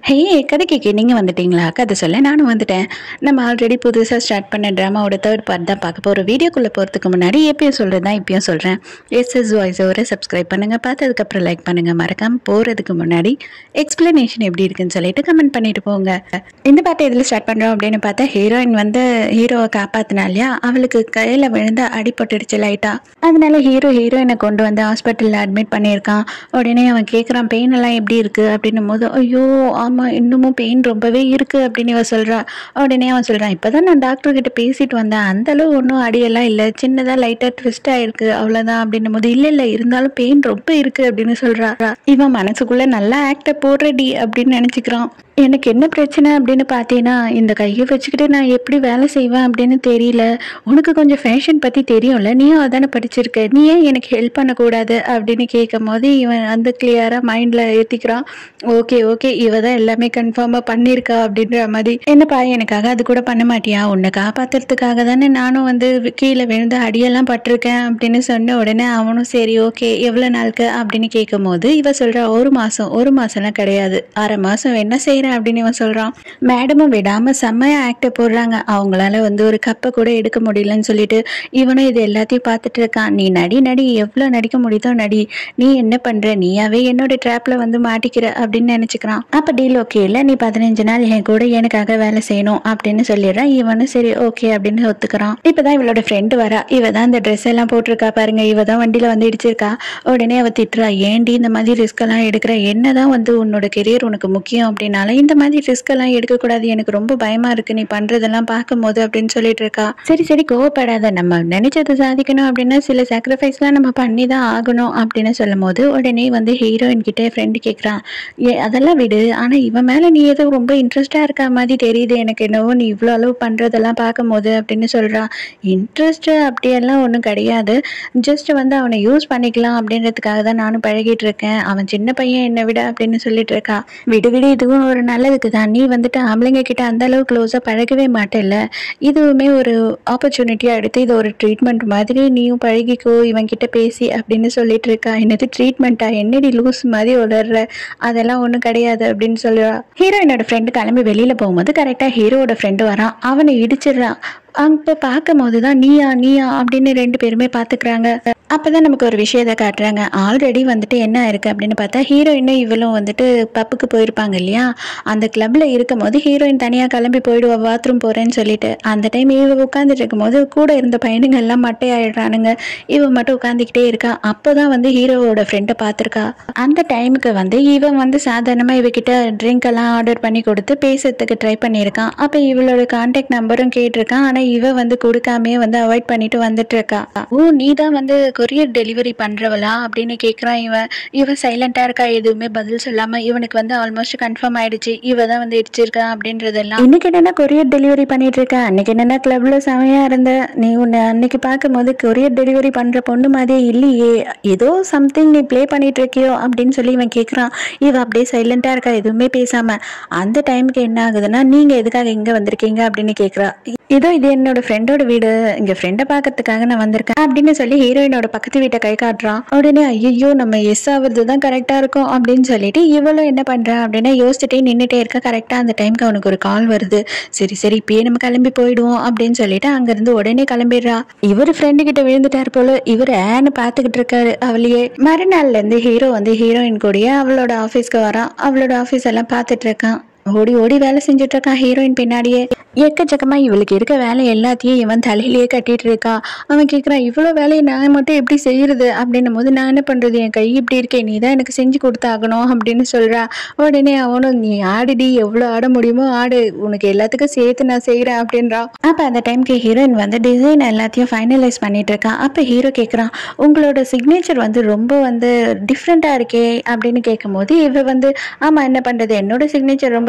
ஹே கதை கேட்க நீங்கள் வந்துட்டீங்களா கதை சொல்ல நானும் வந்துட்டேன் நம்ம ஆல்ரெடி புதுசாக ஸ்டார்ட் பண்ண ட்ராமாவோட தேர்ட் பார்ட் தான் பார்க்க போகிறோம் வீடியோக்குள்ளே போகிறதுக்கு முன்னாடி எப்பயும் சொல்கிறது தான் இப்பயும் சொல்கிறேன் எஸ்எஸ் வாய்ஸ் ஓவரை சப்ஸ்கிரைப் பண்ணுங்கள் பார்த்ததுக்கப்புறம் லைக் பண்ணுங்கள் மறக்காமல் போகிறதுக்கு முன்னாடி எக்ஸ்பிளனேஷன் எப்படி இருக்குன்னு சொல்லிட்டு கமெண்ட் பண்ணிட்டு போங்க இந்த பாட்டை எதில் ஸ்டார்ட் பண்ணுறோம் அப்படின்னு பார்த்தா ஹீரோயின் வந்து ஹீரோவை காப்பாற்றினா இல்லையா அவளுக்கு கையில் விழுந்து அடிபட்டுடுச்சு லைட்டாக அதனால ஹீரோ ஹீரோயினை கொண்டு வந்து ஹாஸ்பிட்டலில் அட்மிட் பண்ணியிருக்கான் உடனே அவன் கேட்குறான் பெயின் எல்லாம் எப்படி இருக்குது அப்படின்னும் போது ஐயோ ஆமாம் இன்னமும் பெயின் ரொம்பவே இருக்குது அப்படின்னு இவ சொல்கிறா உடனே அவன் சொல்கிறான் இப்போ தான் நான் டாக்டர் கிட்ட பேசிட்டு வந்தேன் அந்த அளவு ஒன்றும் அடியெல்லாம் இல்லை சின்னதாக லைட்டாக ட்விஸ்ட் ஆயிருக்கு அவ்வளோதான் அப்படின்னும் போது இல்லை இல்லை இருந்தாலும் பெயின் ரொம்ப இருக்குது அப்படின்னு சொல்கிறா இவன் மனசுக்குள்ளே நல்லா ஆக்டை போடுறடி அப்படின்னு நினச்சிக்கிறான் எனக்கு என்ன பிரச்சனை அப்படின்னு பார்த்தீங்கன்னா இந்த கையை வச்சுக்கிட்டு நான் எப்படி வேலை செய்வேன் அப்படின்னு தெரியல உனக்கு கொஞ்சம் ஃபேஷன் பற்றி தெரியும்ல நீயும் அதானே படிச்சிருக்க நீ ஏன் எனக்கு ஹெல்ப் பண்ணக்கூடாது அப்படின்னு கேட்கும் போது இவன் வந்து கிளியராக மைண்டில் ஏற்றிக்கிறான் ஓகே ஓகே இவ தான் எல்லாமே கன்ஃபார்மாக பண்ணியிருக்கா அப்படின்ற மாதிரி என்னப்பா எனக்காக அது கூட பண்ண மாட்டியா உன்னை காப்பாத்துறதுக்காக தானே நானும் வந்து கீழே விழுந்து அடியெல்லாம் பட்டிருக்கேன் அப்படின்னு சொன்ன உடனே அவனும் சரி ஓகே எவ்வளோ நாளுக்கு அப்படின்னு கேட்கும் போது இவ சொல்கிறா ஒரு மாதம் ஒரு மாதம்லாம் கிடையாது அரை மாதம் என்ன செய்கிறேன் அப்படின்னு இவன் சொல்கிறான் மேடமும் விடாமல் செம்மையாக ஆக்டை போடுறாங்க அவங்களால வந்து ஒரு கப்பை கூட எடுக்க முடியலன்னு சொல்லிட்டு இவனும் இது எல்லாத்தையும் பார்த்துட்டு இருக்கான் நீ நடி நடி எவ்வளோ நடிக்க முடியுதோ நடி நீ என்ன பண்ணுற நீயாவே என்னோட ட்ராப்பில் வந்து மாட்டிக்கிற அப்படின்னு நினச்சிக்கிறான் அப்போ டீல் ஓகே இல்லை நீ பதினஞ்சு நாள் என் கூட எனக்காக வேலை செய்யணும் அப்படின்னு சொல்லிடுறான் இவனும் சரி ஓகே அப்படின்னு ஒத்துக்கிறான் இப்போதான் இவளோட ஃப்ரெண்டு வரா இவ தான் இந்த ட்ரெஸ் எல்லாம் போட்டிருக்கா பாருங்க இவ தான் வண்டியில் வந்து இடிச்சிருக்கா உடனே அவ திட்டுறா ஏன்டி இந்த மாதிரி ரிஸ்க் எல்லாம் எடுக்கிற என்னதான் வந்து உன்னோட கெரியர் உனக்கு முக்கியம் அப்படின்னால இந்த மாதிரி ரிஸ்க் எல்லாம் எடுக்கக்கூடாது எனக்கு ரொம்ப பயமா இருக்கு நீ பண்றதெல்லாம் பார்க்கும்போது அப்படின்னு சொல்லிட்டு இருக்கா சரி சரி கோவப்படாத நம்ம நினைச்சதை சாதிக்கணும் அப்படின்னா சில சாக்ரிஃபைஸ்லாம் நம்ம பண்ணி தான் ஆகணும் அப்படின்னு சொல்லும் போது உடனே வந்து ஹீரோயின் கிட்ட ஃப்ரெண்டு கேட்குறான் ஏ அதெல்லாம் விடு ஆனா இவன் மேல நீ ஏதோ ரொம்ப இன்ட்ரெஸ்டா இருக்க மாதிரி தெரியுது எனக்கு என்னவோ நீ இவ்வளோ அளவு பண்றதெல்லாம் பார்க்கும்போது அப்படின்னு சொல்றா இன்ட்ரெஸ்ட் அப்படியெல்லாம் ஒன்றும் கிடையாது ஜஸ்ட் வந்து அவனை யூஸ் பண்ணிக்கலாம் அப்படின்றதுக்காக தான் நானும் பழகிட்டு இருக்கேன் அவன் சின்ன பையன் என்னை விட அப்படின்னு சொல்லிட்டு இருக்கா விடு விடு இதுவும் ஒரு நல்லதுக்கு தான் நீ வந்துட்டு ஆம்பளைங்க கிட்ட அந்த அளவு க்ளோஸாக பழகவே மாட்டேல்ல இதுவுமே ஒரு ஆப்பர்ச்சுனிட்டியாக எடுத்து இது ஒரு ட்ரீட்மெண்ட் மாதிரி நீயும் பழகிக்கோ இவன் கிட்ட பேசி அப்படின்னு சொல்லிட்டு இருக்கா என்னது ட்ரீட்மெண்ட்டா என்னடி லூஸ் மாதிரி உளர்ற அதெல்லாம் ஒன்றும் கிடையாது அப்படின்னு சொல்லுவா ஹீரோயினோட ஃப்ரெண்டு கிளம்பி வெளியில் போகும்போது கரெக்டாக ஹீரோவோட ஃப்ரெண்டு வரான் அவனை இடிச்சிடுறான் அங்கே பார்க்கும் போது தான் நீயா நீயா அப்படின்னு ரெண்டு பேருமே பார்த்துக்கிறாங்க அப்போ தான் நமக்கு ஒரு விஷயத்தை காட்டுறாங்க ஆல்ரெடி வந்துட்டு என்ன இருக்கு அப்படின்னு பார்த்தா ஹீரோயினும் இவளும் வந்துட்டு பப்புக்கு போயிருப்பாங்க இல்லையா அந்த கிளப்ல இருக்கும் போது ஹீரோயின் தனியாக கிளம்பி போயிடுவா பாத்ரூம் போகிறேன்னு சொல்லிட்டு அந்த டைம் இவ உட்காந்துட்டு இருக்கும்போது கூட இருந்த பையனுங்க எல்லாம் மட்டையாயிடுறானுங்க இவ மட்டும் உட்காந்துக்கிட்டே இருக்கா அப்போ தான் வந்து ஹீரோவோட ஃப்ரெண்டை பார்த்துருக்கா அந்த டைமுக்கு வந்து இவன் வந்து சாதாரணமாக இவகிட்ட ட்ரிங்க் எல்லாம் ஆர்டர் பண்ணி கொடுத்து பேசுறதுக்கு ட்ரை பண்ணியிருக்கான் அப்போ இவளோட கான்டாக்ட் நம்பரும் கேட்டிருக்கான் ஆனால் இவ வந்து கொடுக்காமே வந்து அவாய்ட் பண்ணிட்டு வந்துட்டு இருக்கா ஓ நீ தான் வந்து கொரியர் டெலிவரி பண்றவளா அப்படின்னு கேட்குறான் இவன் இவ சைலண்டா இருக்கா எதுவுமே பதில் சொல்லாம இவனுக்கு வந்து ஆல்மோஸ்ட் கன்ஃபார்ம் ஆயிடுச்சு இவ தான் வந்து இடிச்சிருக்கான் அப்படின்றதெல்லாம் இன்னைக்கு என்னன்னா கொரியர் டெலிவரி பண்ணிட்டு இருக்க அன்னைக்கு என்னன்னா கிளப்ல செமையா இருந்த நீ உன்னை அன்னைக்கு பார்க்கும்போது கொரியர் டெலிவரி பண்ற பொண்ணு மாதிரியே இல்லையே ஏதோ சம்திங் நீ ப்ளே பண்ணிட்டு இருக்கியோ அப்படின்னு சொல்லி இவன் கேட்குறான் இவ அப்படியே சைலண்டா இருக்கா எதுவுமே பேசாம அந்த டைமுக்கு என்ன ஆகுதுன்னா நீங்க எதுக்காக இங்க வந்திருக்கீங்க அப்படின்னு கேட்குறா இதோ இது என்னோட ஃப்ரெண்டோட வீடு இங்க ஃப்ரெண்டை பார்க்கறதுக்காக நான் வந்திருக்கேன் அப்படின்னு சொல்லி ஹீரோயினோட பக்கத்து வீட்டை கை காட்டுறான் உடனே ஐயோ நம்ம எஸ் ஆகுறது தான் கரெக்டா இருக்கும் அப்படின்னு சொல்லிட்டு இவளும் என்ன பண்றா அப்படின்னா யோசிச்சுட்டே நின்றுட்டே இருக்க கரெக்டா அந்த டைம்க்கு அவனுக்கு ஒரு கால் வருது சரி சரி இப்பயே நம்ம கிளம்பி போயிடுவோம் அப்படின்னு சொல்லிட்டு அங்கிருந்து உடனே கிளம்பிடுறா இவர் ஃப்ரெண்டு கிட்ட விழுந்துட்டார் போல இவர் ஏன்னு பார்த்துக்கிட்டு இருக்காரு அவளையே மறுநாள்ல இருந்து ஹீரோ வந்து ஹீரோயின் கூடயே அவளோட ஆஃபீஸ்க்கு வரான் அவளோட ஆஃபீஸ் எல்லாம் பார்த்துட்டு இருக்கான் ஓடி ஓடி வேலை செஞ்சுட்டு இருக்கான் ஹீரோயின் பின்னாடியே எக்கச்சக்கமா இவளுக்கு இருக்க வேலை எல்லாத்தையும் இவன் தலையிலேயே கட்டிட்டு இருக்கா அவன் கேட்குறான் இவ்வளோ வேலையை நான் மட்டும் எப்படி செய்யறது அப்படின்னும் போது நான் என்ன பண்றது என் கை இப்படி இருக்கே நீ தான் எனக்கு செஞ்சு கொடுத்தாகணும் அப்படின்னு சொல்றா உடனே அவனும் நீ ஆடுடி எவ்வளோ ஆட முடியுமோ ஆடு உனக்கு எல்லாத்துக்கும் சேர்த்து நான் செய்கிறேன் அப்படின்றான் அப்போ அந்த டைம்க்கு ஹீரோயின் வந்து டிசைன் எல்லாத்தையும் ஃபைனலைஸ் பண்ணிட்டு இருக்கான் அப்போ ஹீரோ கேட்குறான் உங்களோட சிக்னேச்சர் வந்து ரொம்ப வந்து டிஃப்ரெண்ட்டாக இருக்கே அப்படின்னு கேட்கும்போது இவ வந்து ஆமாம் என்ன பண்ணுறது என்னோட சிக்னேச்சர் ரொம்ப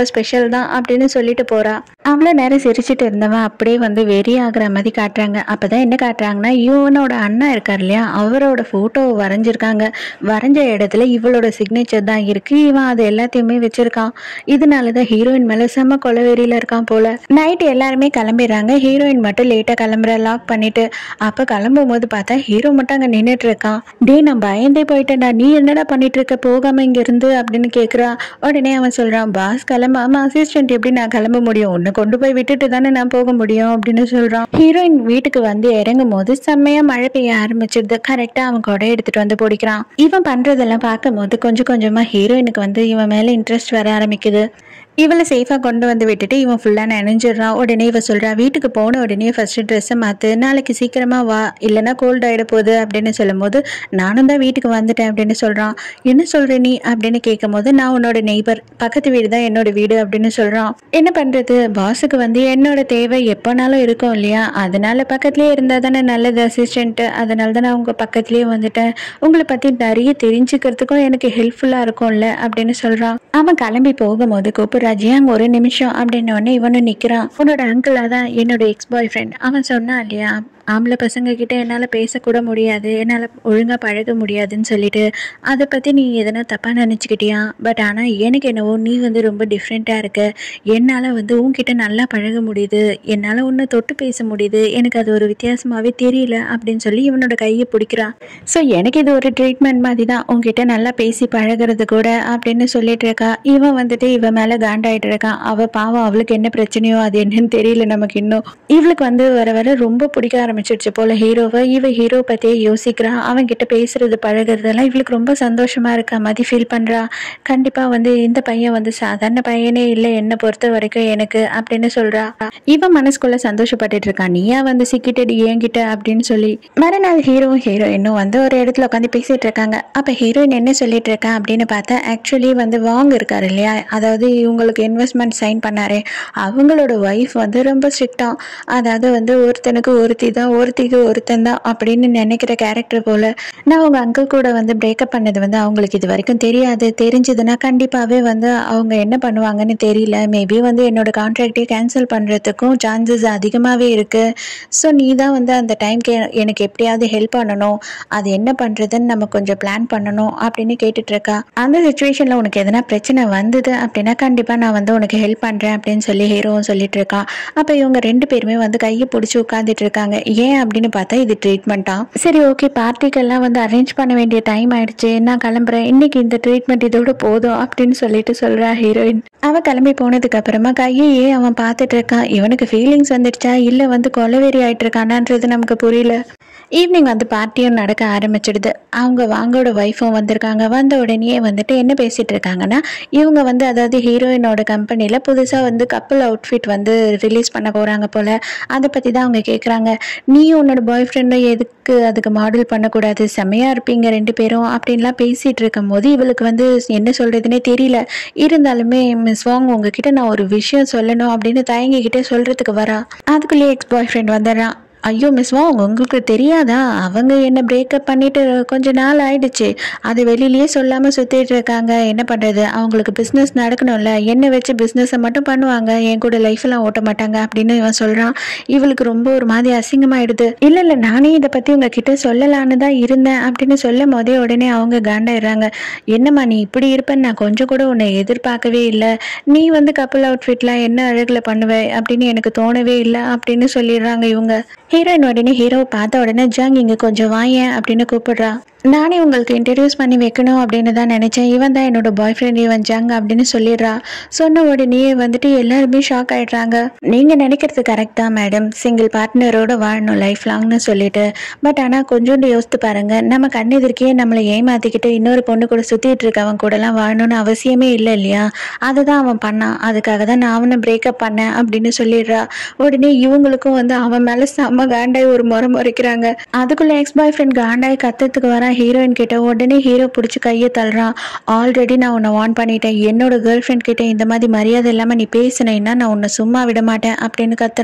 ஸ்பெஷல் தான் அப்படின்னு சொல்லிட்டு போறா அவ்வளோ நேரம் சிரிச்சிட்டு இருந்தவன் அப்படியே வந்து வெறி ஆகுற மாதிரி காட்டுறாங்க அப்பதான் என்ன காட்டுறாங்கன்னா இவனோட அண்ணா இருக்கார் இல்லையா அவரோட போட்டோவை வரைஞ்சிருக்காங்க வரைஞ்ச இடத்துல இவளோட சிக்னேச்சர் தான் இருக்கு இவன் அது எல்லாத்தையுமே வச்சிருக்கான் இதனாலதான் ஹீரோயின் மேல செம்ம கொலவெறியில இருக்கான் போல நைட் எல்லாருமே கிளம்பிடுறாங்க ஹீரோயின் மட்டும் லேட்டா கிளம்புற லாக் பண்ணிட்டு அப்ப கிளம்பும் போது பார்த்தா ஹீரோ மட்டும் அங்க நின்னுட்டு இருக்கான் டேய் நான் பயந்தே போயிட்டேன்டா நீ என்னடா பண்ணிட்டு இருக்க போகாம இங்க இருந்து அப்படின்னு கேக்குறா உடனே அவன் சொல்றான் பாஸ் கிளம்பாம அசிஸ்டன்ட் எப்படி நான் கிளம்ப முடியும் உன்னை கொண்டு போய் விட்டுட்டு தானே நான் போக முடியும் அப்படின்னு சொல்றான் ஹீரோயின் வீட்டுக்கு வந்து இறங்கும் போது செம்மையா மழை பெய்ய ஆரம்பிச்சிருது கரெக்டா அவன் கொடை எடுத்துட்டு வந்து பிடிக்கிறான் இவன் பண்றதெல்லாம் பார்க்கும்போது கொஞ்சம் கொஞ்சமா ஹீரோயினுக்கு வந்து இவன் மேல இன்ட்ரெஸ்ட் வர ஆரம்பிக்குது இவளை சேஃபாக கொண்டு வந்து விட்டுட்டு இவன் ஃபுல்லாக நனைஞ்சிடுறான் உடனே இவ சொல்றா வீட்டுக்கு போன உடனே ஃபர்ஸ்ட் ட்ரெஸ்ஸை மாற்று நாளைக்கு சீக்கிரமாக வா இல்லைன்னா கோல்ட் ஆகிட போகுது அப்படின்னு சொல்லும்போது நானும் தான் வீட்டுக்கு வந்துட்டேன் அப்படின்னு சொல்கிறான் என்ன சொல்கிற நீ அப்படின்னு கேட்கும்போது நான் உன்னோட நெய்பர் பக்கத்து வீடு தான் என்னோட வீடு அப்படின்னு சொல்கிறான் என்ன பண்ணுறது பாஸுக்கு வந்து என்னோட தேவை எப்போனாலும் இருக்கும் இல்லையா அதனால பக்கத்துலேயே இருந்தால் தானே நல்லது அசிஸ்டண்ட்டு அதனால தான் நான் உங்கள் பக்கத்துலேயே வந்துட்டேன் உங்களை பற்றி நிறைய தெரிஞ்சுக்கிறதுக்கும் எனக்கு ஹெல்ப்ஃபுல்லாக இருக்கும்ல அப்படின்னு சொல்கிறான் அவன் கிளம்பி போகும்போது கூப்பிடுறா ஜியாங் ஒரு நிமிஷம் அப்படின்னு உடனே இவனும் நிற்கிறான் உன்னோட அங்கிளாக தான் என்னோட எக்ஸ் பாய் ஃப்ரெண்ட் அவன் சொன்னான் இல்லையா ஆம்பளை பசங்க கிட்ட என்னால் பேசக்கூட முடியாது என்னால் ஒழுங்காக பழக முடியாதுன்னு சொல்லிட்டு அதை பற்றி நீ எதனா தப்பாக நினச்சிக்கிட்டியா பட் ஆனால் எனக்கு என்னவோ நீ வந்து ரொம்ப டிஃப்ரெண்ட்டாக இருக்க என்னால் வந்து உன்கிட்ட நல்லா பழக முடியுது என்னால் உன்னை தொட்டு பேச முடியுது எனக்கு அது ஒரு வித்தியாசமாகவே தெரியல அப்படின்னு சொல்லி இவனோட கையை பிடிக்கிறான் ஸோ எனக்கு இது ஒரு ட்ரீட்மெண்ட் மாதிரி தான் உன்கிட்ட நல்லா பேசி பழகிறது கூட அப்படின்னு சொல்லிட்டு இருக்கா இவன் வந்துட்டு இவன் மேலே காண்டாயிட்டு இருக்கான் அவள் பாவம் அவளுக்கு என்ன பிரச்சனையோ அது என்னன்னு தெரியல நமக்கு இன்னும் இவளுக்கு வந்து வர வர ரொம்ப பிடிக்க ஆரம்பிச்சிருச்சு போல ஹீரோவை இவ ஹீரோ பத்தியே யோசிக்கிறா அவன் கிட்ட பேசுறது பழகுறதெல்லாம் இவளுக்கு ரொம்ப சந்தோஷமா இருக்கா மாதிரி ஃபீல் பண்றா கண்டிப்பா வந்து இந்த பையன் வந்து சாதாரண பையனே இல்லை என்னை பொறுத்த வரைக்கும் எனக்கு அப்படின்னு சொல்றா இவன் மனசுக்குள்ள சந்தோஷப்பட்டுட்டு இருக்கான் நீயா வந்து சிக்கிட்டடி என்கிட்ட அப்படின்னு சொல்லி மறுநாள் ஹீரோவும் ஹீரோயினும் வந்து ஒரு இடத்துல உட்காந்து பேசிட்டு இருக்காங்க அப்ப ஹீரோயின் என்ன சொல்லிட்டு இருக்கா அப்படின்னு பார்த்தா ஆக்சுவலி வந்து வாங் இருக்காரு இல்லையா அதாவது இவங்களுக்கு இன்வெஸ்ட்மெண்ட் சைன் பண்ணாரே அவங்களோட ஒய்ஃப் வந்து ரொம்ப ஸ்ட்ரிக்டாக அதாவது வந்து ஒருத்தனுக்கு ஒருத்தி தான் ஒருத்திக்கு ஒருத்தன் தான் அப்படின்னு நினைக்கிற கேரக்டர் போல நான் அவங்க அங்கிள் கூட வந்து பிரேக்கப் பண்ணது வந்து அவங்களுக்கு இது வரைக்கும் தெரியாது தெரிஞ்சதுன்னா கண்டிப்பாகவே வந்து அவங்க என்ன பண்ணுவாங்கன்னு தெரியல மேபி வந்து என்னோட கான்ட்ராக்டே கேன்சல் பண்ணுறதுக்கும் சான்சஸ் அதிகமாகவே இருக்குது ஸோ நீ தான் வந்து அந்த டைம்க்கு எனக்கு எப்படியாவது ஹெல்ப் பண்ணணும் அது என்ன பண்ணுறதுன்னு நம்ம கொஞ்சம் பிளான் பண்ணணும் அப்படின்னு கேட்டுட்டு இருக்கா அந்த சுச்சுவேஷனில் உனக்கு எதனா பிரச்சனை வந்தது அப்படின்னா கண்டிப்பாக நான் வந்து உனக்கு ஹெல்ப் பண்ணுறேன் அப்படின்னு சொல்லி ஹீரோவும் சொல்லிட்டு இருக்கான் அப்போ இவங்க ரெண்டு பேருமே வந்து கையை பிடிச்சி உட்காந்துட்டு இருக்காங்க ஏன் அப்படின்னு பார்த்தா இது ட்ரீட்மெண்ட்டா சரி ஓகே பார்ட்டிக்கெல்லாம் வந்து அரேஞ்ச் பண்ண வேண்டிய டைம் ஆயிடுச்சு நான் கிளம்புறேன் இன்னைக்கு இந்த ட்ரீட்மெண்ட் இதோட போதும் அப்படின்னு சொல்லிட்டு சொல்றா ஹீரோயின் அவ கிளம்பி போனதுக்கு அப்புறமா கையையே அவன் பார்த்துட்டு இருக்கான் இவனுக்கு ஃபீலிங்ஸ் வந்துடுச்சா இல்லை வந்து கொலவெறி ஆயிட்டு இருக்கானான்றது நமக்கு புரியல ஈவினிங் வந்து பார்ட்டியும் நடக்க ஆரம்பிச்சிடுது அவங்க வாங்கோட ஒய்ஃபும் வந்திருக்காங்க வந்த உடனே வந்துட்டு என்ன பேசிட்டு இருக்காங்கன்னா இவங்க வந்து அதாவது ஹீரோயினோட கம்பெனியில் புதுசாக வந்து கப்பல் அவுட்ஃபிட் வந்து ரிலீஸ் பண்ண போகிறாங்க போல் அதை பற்றி தான் அவங்க கேட்குறாங்க நீ உன்னோட பாய் ஃப்ரெண்டும் எதுக்கு அதுக்கு மாடல் பண்ணக்கூடாது செம்மையாக இருப்பீங்க ரெண்டு பேரும் அப்படின்லாம் பேசிகிட்டு இருக்கும்போது இவளுக்கு வந்து என்ன சொல்கிறதுனே தெரியல இருந்தாலுமே மிஸ் வாங் உங்ககிட்ட நான் ஒரு விஷயம் சொல்லணும் அப்படின்னு தயங்கிக்கிட்டே சொல்கிறதுக்கு வரா அதுக்குள்ளேயே எக்ஸ் பாய் ஃப்ரெண்ட் வந்துடுறான் ஐயோ மிஸ் வாங் உங்களுக்கு தெரியாதா அவங்க என்ன பிரேக்கப் பண்ணிட்டு கொஞ்ச நாள் ஆயிடுச்சு அது வெளியிலயே சொல்லாமல் சுற்றிட்டு இருக்காங்க என்ன பண்ணுறது அவங்களுக்கு பிஸ்னஸ் நடக்கணும்ல என்னை வச்சு பிஸ்னஸை மட்டும் பண்ணுவாங்க என் கூட லைஃப்லாம் ஓட்ட மாட்டாங்க அப்படின்னு இவன் சொல்கிறான் இவளுக்கு ரொம்ப ஒரு மாதிரி அசிங்கமாயிடுது இல்லை இல்லை நானே இதை பற்றி உங்ககிட்ட சொல்லலான்னு தான் இருந்தேன் அப்படின்னு சொல்லும் போதே உடனே அவங்க காண்டாயிடுறாங்க என்னம்மா நீ இப்படி இருப்பேன்னு நான் கொஞ்சம் கூட உன்னை எதிர்பார்க்கவே இல்லை நீ வந்து கப்பல் அவுட்ஃபிட்லாம் என்ன அழகில் பண்ணுவ அப்படின்னு எனக்கு தோணவே இல்லை அப்படின்னு சொல்லிடுறாங்க இவங்க ஹீரோயின் உடனே ஹீரோவை பார்த்த உடனே ஜாங் இங்கே கொஞ்சம் வாயேன் அப்படின்னு கூப்பிடுறா நானே உங்களுக்கு இன்ட்ரடியூஸ் பண்ணி வைக்கணும் அப்படின்னு தான் நினச்சேன் இவன் தான் என்னோட பாய் ஃப்ரெண்ட் இவன் ஜாங் அப்படின்னு சொல்லிடுறா சொன்ன உடனே வந்துட்டு எல்லாருமே ஷாக் ஆயிடுறாங்க நீங்கள் நினைக்கிறது கரெக்ட் தான் மேடம் சிங்கிள் பார்ட்னரோட வாழணும் லைஃப் லாங்னு சொல்லிட்டு பட் ஆனால் கொஞ்சோண்டு யோசித்து பாருங்க நம்ம கண்ணெதிர்க்கே நம்மளை ஏமாத்திக்கிட்டு இன்னொரு பொண்ணு கூட சுற்றிட்டு இருக்கவன் கூடலாம் வாழணும்னு அவசியமே இல்லை இல்லையா அதை தான் அவன் பண்ணான் அதுக்காக தான் நான் அவனை பிரேக்கப் பண்ணேன் அப்படின்னு சொல்லிடுறா உடனே இவங்களுக்கும் வந்து அவன் மேலே செம்ம காண்டாய் ஒரு முறை முறைக்கிறாங்க அதுக்குள்ள எக்ஸ் பாய் ஃப்ரெண்ட் காண்டாய் கத்தத்துக்கு வரான் ஹீரோயின் கிட்ட உடனே ஹீரோ பிடிச்சி கையை தள்ளுறான் ஆல்ரெடி நான் உன்னை வான் பண்ணிட்டேன் என்னோட கேர்ள் ஃப்ரெண்ட் கிட்ட இந்த மாதிரி மரியாதை இல்லாமல் நீ பேசினேன்னா நான் உன்னை சும்மா விட மாட்டேன் அப்படின்னு கத்துறான்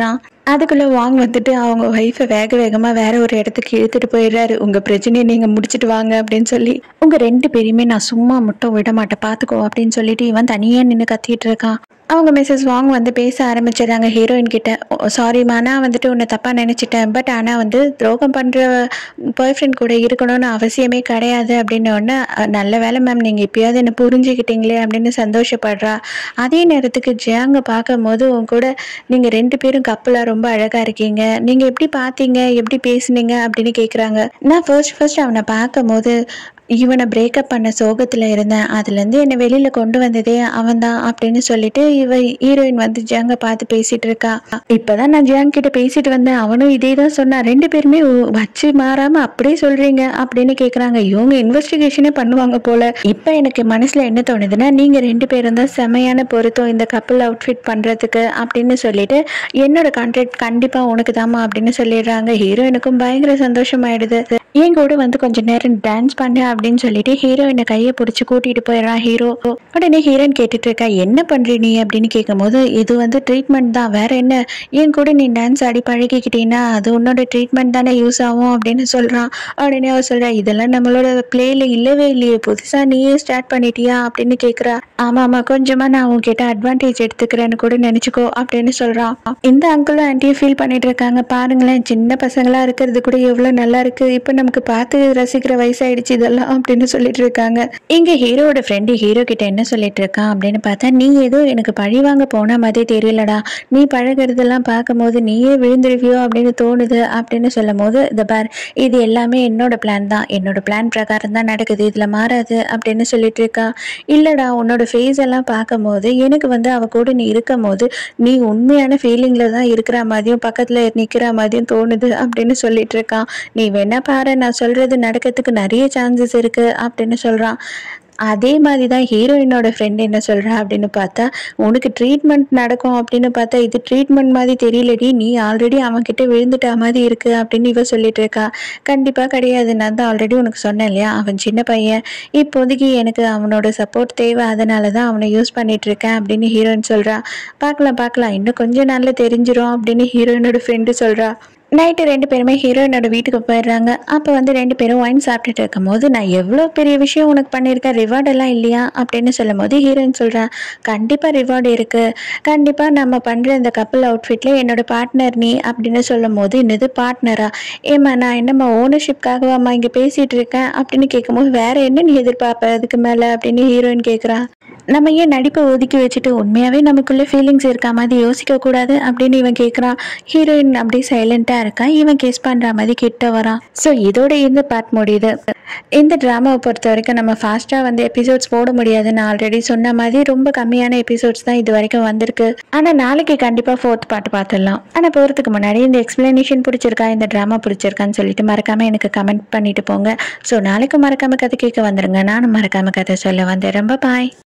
அதுக்குள்ளே வாங் வந்துட்டு அவங்க ஒய்ஃபை வேக வேகமாக வேற ஒரு இடத்துக்கு இழுத்துட்டு போயிடுறாரு உங்கள் பிரச்சனையை நீங்கள் முடிச்சிட்டு வாங்க அப்படின்னு சொல்லி உங்கள் ரெண்டு பேரையுமே நான் சும்மா மட்டும் விட மாட்டேன் பார்த்துக்கோ அப்படின்னு சொல்லிட்டு இவன் தனியாக நின்று கத்திட்டு இருக்கான் அவங்க மிஸ்ஸஸ் வாங் வந்து பேச ஆரம்பிச்சிடுறாங்க ஹீரோயின் கிட்ட சாரிம்மா நான் வந்துட்டு உன்னை தப்பாக நினச்சிட்டேன் பட் ஆனால் வந்து துரோகம் பண்ணுற பாய் ஃப்ரெண்ட் கூட இருக்கணும்னு அவசியமே கிடையாது அப்படின்னு ஒன்று நல்ல வேலை மேம் நீங்கள் இப்பயாவது என்னை புரிஞ்சுக்கிட்டீங்களே அப்படின்னு சந்தோஷப்படுறா அதே நேரத்துக்கு ஜியாங்க பார்க்கும்போது உன் கூட நீங்கள் ரெண்டு பேரும் கப்பலாக ரொம்ப அழகாக இருக்கீங்க நீங்கள் எப்படி பார்த்தீங்க எப்படி பேசுனீங்க அப்படின்னு கேட்குறாங்க நான் ஃபர்ஸ்ட் ஃபர்ஸ்ட் அவனை பார்க்கும்போது இவனை பிரேக்கப் பண்ண சோகத்தில் இருந்தேன் அதுலேருந்து என்னை வெளியில் கொண்டு வந்ததே அவன் தான் அப்படின்னு சொல்லிட்டு இவ ஹீரோயின் வந்து ஜியாங்க பார்த்து பேசிட்டு இருக்கா இப்போதான் நான் ஜியாங் கிட்ட பேசிட்டு வந்தேன் அவனும் இதே தான் சொன்னான் ரெண்டு பேருமே உ- வச்சு மாறாம அப்படியே சொல்றீங்க அப்படின்னு கேட்குறாங்க இவங்க இன்வெஸ்டிகேஷனே பண்ணுவாங்க போல இப்போ எனக்கு மனசுல என்ன தோணுதுன்னா நீங்க ரெண்டு பேரும் தான் செமையான பொருத்தம் இந்த கப்பல் அவுட்ஃபிட் பண்றதுக்கு அப்படின்னு சொல்லிட்டு என்னோட கான்ட்ராக்ட் கண்டிப்பா உனக்கு தாமா அப்படின்னு சொல்லிடுறாங்க ஹீரோயினுக்கும் பயங்கர சந்தோஷமாயிடுது என் கூட வந்து கொஞ்ச நேரம் டான்ஸ் பண்ணு அப்படின்னு சொல்லிட்டு ஹீரோயினை கையை பிடிச்சி கூட்டிட்டு போயிடுறான் ஹீரோ உடனே ஹீரோயின் கேட்டுட்டு இருக்கா என்ன பண்ற நீ அப்படின்னு கேட்கும்போது இது வந்து ட்ரீட்மெண்ட் தான் வேற என்ன என் கூட நீ டான்ஸ் ஆடி பழகிக்கிட்டீங்கன்னா அது உன்னோட ட்ரீட்மெண்ட் தானே யூஸ் ஆகும் அப்படின்னு சொல்றான் உடனே அவ சொல்றா இதெல்லாம் நம்மளோட பிளேல இல்லவே இல்லையே புதுசா நீயே ஸ்டார்ட் பண்ணிட்டியா அப்படின்னு கேக்குறா ஆமா ஆமா கொஞ்சமா நான் உன்கிட்ட அட்வான்டேஜ் எடுத்துக்கிறேன்னு கூட நினைச்சுக்கோ அப்படின்னு சொல்றான் இந்த அங்கிளும் ஆன்ட்டியும் ஃபீல் பண்ணிட்டு இருக்காங்க பாருங்களேன் சின்ன பசங்களா இருக்கிறது கூட எவ்வளவு நல்லா இருக்கு இப்போ நமக்கு பார்த்து ரசிக்கிற வயசாயிடுச்சு இதெல்லாம் அப்படின்னு சொல்லிட்டு இருக்காங்க இங்க ஹீரோவோட ஃப்ரெண்டு ஹீரோ கிட்ட என்ன சொல்லிட்டு இருக்கான் அப்படின்னு பார்த்தா நீ ஏதோ எனக்கு பழி வாங்க போன மாதிரி தெரியலடா நீ பழகிறதெல்லாம் பார்க்கும்போது நீயே விழுந்துருவியோ அப்படின்னு தோணுது அப்படின்னு சொல்லும் போது இந்த பார் இது எல்லாமே என்னோட பிளான் தான் என்னோட பிளான் பிரகாரம் தான் நடக்குது இதுல மாறாது அப்படின்னு சொல்லிட்டு இருக்கா இல்லடா உன்னோட ஃபேஸ் எல்லாம் பார்க்கும்போது எனக்கு வந்து அவ கூட நீ இருக்கும் போது நீ உண்மையான ஃபீலிங்ல தான் இருக்கிற மாதிரியும் பக்கத்துல நிக்கிற மாதிரியும் தோணுது அப்படின்னு சொல்லிட்டு இருக்கான் நீ வேணா பாரு நான் சொல்றது நடக்கிறதுக்கு நிறைய சான்சஸ் இருக்கு அப்படின்னு சொல்றான் அதே மாதிரி தான் ஹீரோயினோட ஃப்ரெண்ட் என்ன சொல்றா அப்படின்னு பார்த்தா உனக்கு ட்ரீட்மெண்ட் நடக்கும் அப்படின்னு பார்த்தா இது ட்ரீட்மெண்ட் மாதிரி தெரியலடி நீ ஆல்ரெடி அவன்கிட்ட விழுந்துட்ட மாதிரி இருக்கு அப்படின்னு இவ சொல்லிட்டு இருக்கா கண்டிப்பா கிடையாது நான் தான் ஆல்ரெடி உனக்கு சொன்னேன் இல்லையா அவன் சின்ன பையன் இப்போதைக்கு எனக்கு அவனோட சப்போர்ட் தேவை அதனால தான் அவனை யூஸ் பண்ணிட்டு இருக்கேன் அப்படின்னு ஹீரோயின் சொல்றா பார்க்கலாம் பார்க்கலாம் இன்னும் கொஞ்ச நாள்ல தெரிஞ்சிரும் அப்படின்னு ஹீரோயினோட ஃப்ரெண்டு சொல்றா நைட்டு ரெண்டு பேருமே ஹீரோயினோட வீட்டுக்கு போயிடுறாங்க அப்போ வந்து ரெண்டு பேரும் ஒயின் சாப்பிட்டுட்டு இருக்கும்போது நான் எவ்வளோ பெரிய விஷயம் உனக்கு பண்ணியிருக்கேன் ரிவார்ட் எல்லாம் இல்லையா அப்படின்னு சொல்லும் போது ஹீரோயின் சொல்கிறேன் கண்டிப்பாக ரிவார்டு இருக்குது கண்டிப்பாக நம்ம பண்ணுற இந்த கப்பல் அவுட்ஃபிட்ல என்னோட பார்ட்னர் நீ அப்படின்னு சொல்லும் போது என்னது பார்ட்னரா ஏம்மா நான் என்னம்மா ஓனர்ஷிப்காகவாம்மா இங்கே பேசிகிட்டு இருக்கேன் அப்படின்னு கேட்கும்போது வேற என்ன நீ எதிர்பார்ப்ப அதுக்கு மேலே அப்படின்னு ஹீரோயின் கேட்குறா நம்ம ஏன் நடிப்பை ஒதுக்கி வச்சுட்டு உண்மையாகவே நமக்குள்ள ஃபீலிங்ஸ் இருக்கா மாதிரி யோசிக்க கூடாது அப்படின்னு இவன் கேட்குறான் ஹீரோயின் அப்படியே சைலண்ட்டாக இருக்கா இவன் கேஸ் பண்ணுற மாதிரி கிட்ட வரான் ஸோ இதோட இந்த பார்ட் முடியுது இந்த ட்ராமாவை பொறுத்த வரைக்கும் நம்ம ஃபாஸ்ட்டாக வந்து எபிசோட்ஸ் போட முடியாது நான் ஆல்ரெடி சொன்ன மாதிரி ரொம்ப கம்மியான எபிசோட்ஸ் தான் இது வரைக்கும் வந்திருக்கு ஆனால் நாளைக்கு கண்டிப்பாக ஃபோர்த் பார்ட் பார்த்துடலாம் ஆனால் போகிறதுக்கு முன்னாடி இந்த எக்ஸ்பிளனேஷன் பிடிச்சிருக்கா இந்த ட்ராமா பிடிச்சிருக்கான்னு சொல்லிட்டு மறக்காமல் எனக்கு கமெண்ட் பண்ணிட்டு போங்க ஸோ நாளைக்கு மறக்காமல் கதை கேட்க வந்துருங்க நானும் மறக்காமல் கதை சொல்ல வந்துடுறேன் பாய்